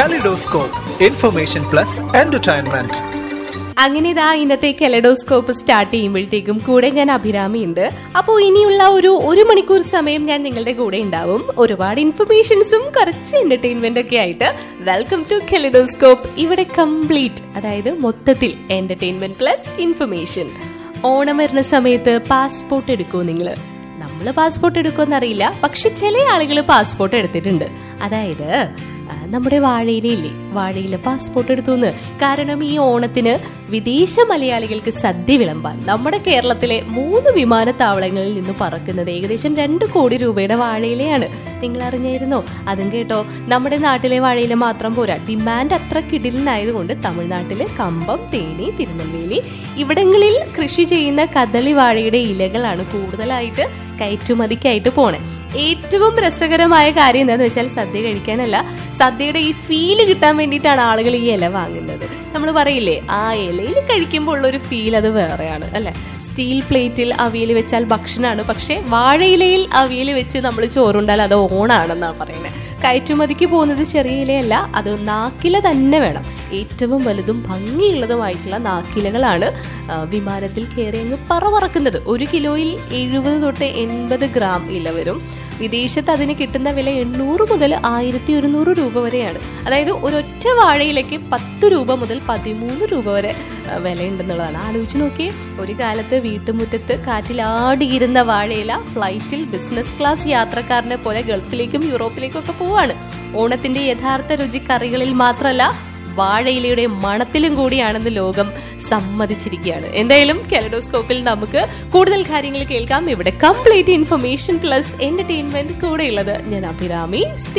kaleidoscope information plus entertainment അങ്ങനെ ഇതാ ഇന്നത്തെ കെലഡോസ്കോപ്പ് സ്റ്റാർട്ട് ചെയ്യുമ്പോഴത്തേക്കും കൂടെ ഞാൻ അഭിരാമിയുണ്ട് അപ്പോൾ ഇനിയുള്ള ഒരു ഒരു മണിക്കൂർ സമയം ഞാൻ നിങ്ങളുടെ കൂടെ ഉണ്ടാവും ഒരുപാട് ഇൻഫർമേഷൻസും കുറച്ച് എന്റർടൈൻമെന്റ് ഒക്കെ ആയിട്ട് വെൽക്കം ടു കെലഡോസ്കോപ്പ് ഇവിടെ കംപ്ലീറ്റ് അതായത് മൊത്തത്തിൽ എന്റർടൈൻമെന്റ് പ്ലസ് ഇൻഫർമേഷൻ ഓണം വരുന്ന സമയത്ത് പാസ്പോർട്ട് എടുക്കുമോ നിങ്ങള് നമ്മൾ പാസ്പോർട്ട് എടുക്കുമെന്നറിയില്ല പക്ഷെ ചില ആളുകൾ പാസ്പോർട്ട് എടുത്തിട്ടുണ്ട് അതായത് ആ, നമ്മുടെ വാഴയിലയില്ലേ വാഴയില പാസ്പോർട്ട് എടുത്തുന്ന് കാരണം ഈ ഓണത്തിന് വിദേശ മലയാളികൾക്ക് സദ്യ വിളമ്പാൻ നമ്മുടെ കേരളത്തിലെ മൂന്ന് വിമാനത്താവളങ്ങളിൽ നിന്ന് പറക്കുന്നത് ഏകദേശം രണ്ട് കോടി രൂപയുടെ വാഴയിലയാണ് നിങ്ങൾ അറിഞ്ഞായിരുന്നോ അതും കേട്ടോ നമ്മുടെ നാട്ടിലെ വാഴയില മാത്രം പോരാ ഡിമാൻഡ് അത്ര കിടിലിനായതുകൊണ്ട് തമിഴ്നാട്ടിലെ കമ്പം തേനി തിരുനെൽവേലി ഇവിടങ്ങളിൽ കൃഷി ചെയ്യുന്ന കദളി വാഴയുടെ ഇലകളാണ് കൂടുതലായിട്ട് കയറ്റുമതിക്കായിട്ട് പോണേ ഏറ്റവും രസകരമായ കാര്യം എന്താണെന്ന് വെച്ചാൽ സദ്യ കഴിക്കാനല്ല സദ്യയുടെ ഈ ഫീല് കിട്ടാൻ വേണ്ടിയിട്ടാണ് ആളുകൾ ഈ ഇല വാങ്ങുന്നത് നമ്മൾ പറയില്ലേ ആ ഇലയിൽ കഴിക്കുമ്പോൾ ഉള്ള ഒരു ഫീൽ അത് വേറെയാണ് അല്ലെ സ്റ്റീൽ പ്ലേറ്റിൽ അവിയൽ വെച്ചാൽ ഭക്ഷണമാണ് പക്ഷെ വാഴയിലയിൽ അവിയൽ വെച്ച് നമ്മൾ ചോറുണ്ടാൽ അത് ഓണാണെന്നാണ് പറയുന്നത് കയറ്റുമതിക്ക് പോകുന്നത് ചെറിയ ഇലയല്ല അത് നാക്കില തന്നെ വേണം ഏറ്റവും വലുതും ഭംഗിയുള്ളതുമായിട്ടുള്ള നാക്കിലകളാണ് ആ, വിമാനത്തിൽ കയറി അങ്ങ് പറവറക്കുന്നത് ഒരു കിലോയിൽ എഴുപത് തൊട്ട് എൺപത് ഗ്രാം ഇല വരും വിദേശത്ത് അതിന് കിട്ടുന്ന വില എണ്ണൂറ് മുതൽ ആയിരത്തി ഒരുന്നൂറ് രൂപ വരെയാണ് അതായത് ഒരൊറ്റ വാഴയിലേക്ക് പത്ത് രൂപ മുതൽ പതിമൂന്ന് രൂപ വരെ ആ, വിലയുണ്ടെന്നുള്ളതാണ് ആലോചിച്ച് നോക്കിയേ ഒരു കാലത്ത് വീട്ടുമുറ്റത്ത് കാറ്റിലാടിയിരുന്ന വാഴയില ഫ്ലൈറ്റിൽ ബിസിനസ് ക്ലാസ് യാത്രക്കാരനെ പോലെ ഗൾഫിലേക്കും യൂറോപ്പിലേക്കും ഒക്കെ പോവാണ് ഓണത്തിന്റെ യഥാർത്ഥ രുചി കറികളിൽ മാത്രമല്ല വാഴയിലയുടെ മണത്തിലും കൂടിയാണെന്ന് ലോകം സമ്മതിച്ചിരിക്കുകയാണ് എന്തായാലും കെലഡോസ്കോപ്പിൽ നമുക്ക് കൂടുതൽ കാര്യങ്ങൾ കേൾക്കാം ഇവിടെ കംപ്ലീറ്റ് ഇൻഫർമേഷൻ പ്ലസ് എന്റർടൈൻമെന്റ് കൂടെയുള്ളത് ഞാൻ അഭിരാമി